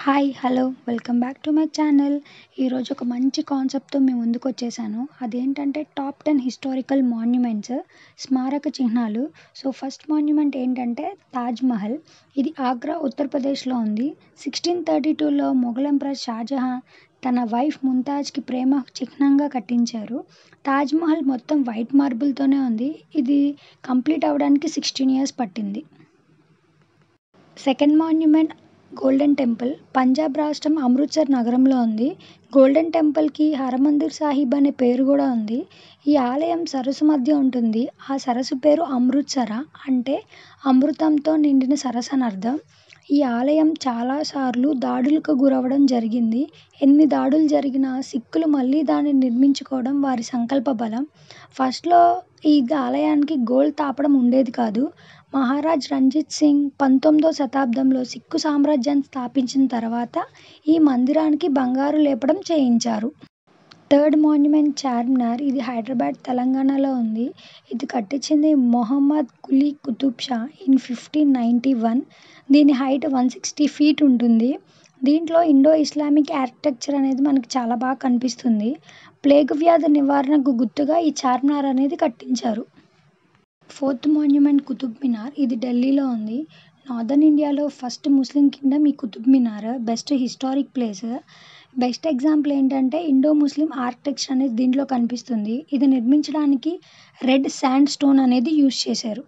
hi hello welcome back to my channel ఈరోజు ఒక మంచి కాన్సెప్ట్తో మేము ముందుకు వచ్చేసాను అదేంటంటే టాప్ టెన్ హిస్టారికల్ మాన్యుమెంట్స్ స్మారక చిహ్నాలు సో ఫస్ట్ మాన్యుమెంట్ ఏంటంటే తాజ్ మహల్ ఇది ఆగ్రా ఉత్తరప్రదేశ్లో ఉంది సిక్స్టీన్ థర్టీ టూలో మొఘల్ ఎంపరర్ షాజహాన్ తన వైఫ్ ముంతాజ్కి ప్రేమ చిహ్నంగా కట్టించారు తాజ్ మహల్ మొత్తం వైట్ మార్బుల్తోనే ఉంది ఇది కంప్లీట్ అవ్వడానికి సిక్స్టీన్ ఇయర్స్ పట్టింది second monument golden temple Punjab రాష్ట్రం అమృత్సర్ నగరంలో ఉంది గోల్డెన్ టెంపుల్కి హరమందిర్ సాహిబ్ అనే పేరు కూడా ఉంది ఈ ఆలయం సరస్సు మధ్య ఉంటుంది ఆ సరస్సు పేరు అమృత్సర అంటే అమృతంతో నిండిన సరస్సు అని అర్థం ఈ ఆలయం చాలాసార్లు దాడులకు గురవ్వడం జరిగింది ఎన్ని దాడులు జరిగినా సిక్కులు మళ్ళీ దాన్ని నిర్మించుకోవడం వారి సంకల్ప బలం ఫస్ట్లో ఈ ఆలయానికి గోల్డ్ తాపడం ఉండేది కాదు మహారాజ్ రంజిత్ సింగ్ పంతొమ్మిదో శతాబ్దంలో సిక్కు సామ్రాజ్యాన్ని స్థాపించిన తర్వాత ఈ మందిరానికి బంగారు లేపడం చేయించారు థర్డ్ మాన్యుమెంట్ చార్మినార్ ఇది హైదరాబాద్ తెలంగాణలో ఉంది ఇది కట్టించింది Mohammed Quli Qutub Shah in fifteen ninety one దీని హైట్ వన్ సిక్స్టీ ఫీట్ ఉంటుంది దీంట్లో ఇండో ఇస్లామిక్ ఆర్కిటెక్చర్ అనేది మనకి చాలా బాగా కనిపిస్తుంది ప్లేగ్ వ్యాధి నివారణకు గుర్తుగా ఈ చార్మినార్ అనేది కట్టించారు ఫోర్త్ మాన్యుమెంట్ కుతుబ్ మినార్ ఇది ఢిల్లీలో ఉంది నార్దర్న్ ఇండియాలో ఫస్ట్ ముస్లిం కింగ్డమ్ ఈ Qutub Minar best historic place best example ఏంటంటే ఇండో ముస్లిం ఆర్కిటెక్చర్ అనేది దీంట్లో కనిపిస్తుంది ఇది నిర్మించడానికి రెడ్ శాండ్ స్టోన్ అనేది యూజ్ చేశారు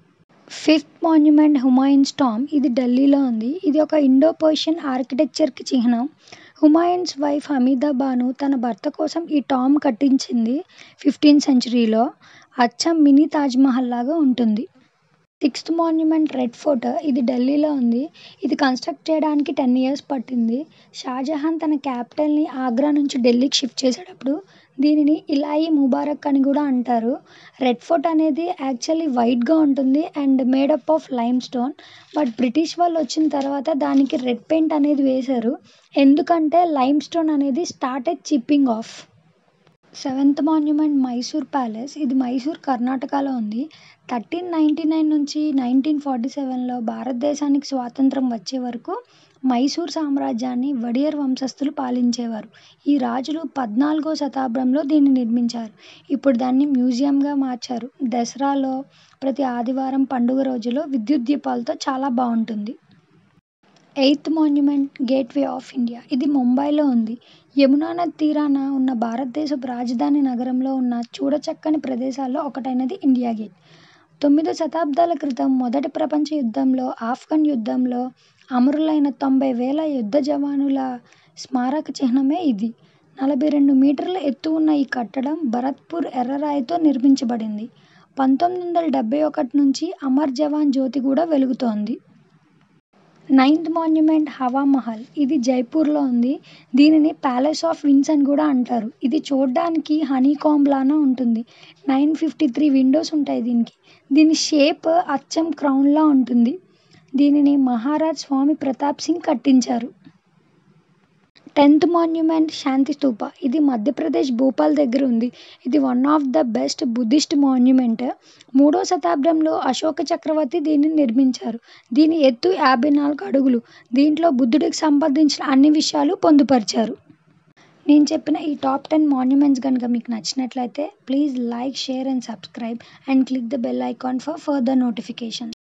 ఫిఫ్త్ మాన్యుమెంట్ హుమాయూన్స్ టామ్ ఇది ఢిల్లీలో ఉంది ఇది ఒక ఇండో పర్షియన్ ఆర్కిటెక్చర్కి చిహ్నం హుమాయూన్స్ వైఫ్ హమీదా బాను తన భర్త కోసం ఈ టామ్ కట్టించింది ఫిఫ్టీన్త్ సెంచరీలో అచ్చం మినీ తాజ్మహల్ లాగా ఉంటుంది సిక్స్త్ మాన్యుమెంట్ రెడ్ ఫోర్ట్ ఇది ఢిల్లీలో ఉంది ఇది కన్స్ట్రక్ట్ చేయడానికి టెన్ ఇయర్స్ పట్టింది షాజహాన్ తన క్యాపిటల్ని ఆగ్రా నుంచి ఢిల్లీకి షిఫ్ట్ చేసేటప్పుడు దీనిని ఇలాయి ముబారక్ అని కూడా అంటారు రెడ్ ఫోర్ట్ అనేది యాక్చువల్లీ వైట్గా ఉంటుంది and made up of limestone but British వాళ్ళు వచ్చిన తర్వాత దానికి రెడ్ పెయింట్ అనేది వేశారు ఎందుకంటే లైమ్ స్టోన్ అనేది started chipping off seventh monument Mysore palace ఇది మైసూర్ కర్ణాటకలో ఉంది థర్టీన్ నైంటీ నైన్ నుంచి నైన్టీన్ ఫార్టీ సెవెన్లో భారతదేశానికి స్వాతంత్రం వచ్చే వరకు మైసూర్ సామ్రాజ్యాన్ని వడియర్ వంశస్థులు పాలించేవారు ఈ రాజులు పద్నాలుగో శతాబ్దంలో దీన్ని నిర్మించారు ఇప్పుడు దాన్ని మ్యూజియంగా మార్చారు దసరాలో ప్రతి ఆదివారం పండుగ రోజులో విద్యుత్ దీపాలతో చాలా బాగుంటుంది eighth monument gateway of India ఇది ముంబైలో ఉంది యమునా నది తీరాన ఉన్న భారతదేశపు రాజధాని నగరంలో ఉన్న చూడచక్కని ప్రదేశాల్లో ఒకటైనది ఇండియా గేట్ తొమ్మిదో శతాబ్దాల క్రితం మొదటి ప్రపంచ యుద్ధంలో ఆఫ్ఘన్ యుద్ధంలో అమరులైన తొంభై వేల యుద్ధ జవానుల స్మారక చిహ్నమే ఇది నలభై రెండు మీటర్ల ఎత్తు ఉన్న ఈ కట్టడం భరత్పూర్ ఎర్రరాయితో నిర్మించబడింది పంతొమ్మిది వందల డెబ్బై ఒకటి నుంచి అమర్ జవాన్ జ్యోతి కూడా వెలుగుతోంది నైన్త్ మాన్యుమెంట్ హవా మహల్ ఇది జైపూర్లో ఉంది దీనిని ప్యాలెస్ ఆఫ్ విండ్స్ అని కూడా అంటారు ఇది చూడడానికి హనీ కాంబ్ లానా ఉంటుంది నైన్ ఫిఫ్టీ త్రీ విండోస్ ఉంటాయి దీనికి దీని షేప్ అచ్చం క్రౌన్లా ఉంటుంది దీనిని మహారాజ్ స్వామి ప్రతాప్ సింగ్ కట్టించారు టెన్త్ మాన్యుమెంట్ శాంతి స్తూప ఇది మధ్యప్రదేశ్ భోపాల్ దగ్గర ఉంది ఇది one of the best Buddhist monument మూడో శతాబ్దంలో అశోక చక్రవర్తి దీన్ని నిర్మించారు దీని ఎత్తు యాభై నాలుగు అడుగులు దీంట్లో బుద్ధుడికి సంబంధించిన అన్ని విషయాలు పొందుపరిచారు నేను చెప్పిన ఈ టాప్ టెన్ మాన్యుమెంట్స్ కనుక మీకు నచ్చినట్లయితే please like share and subscribe and click the bell icon for further notification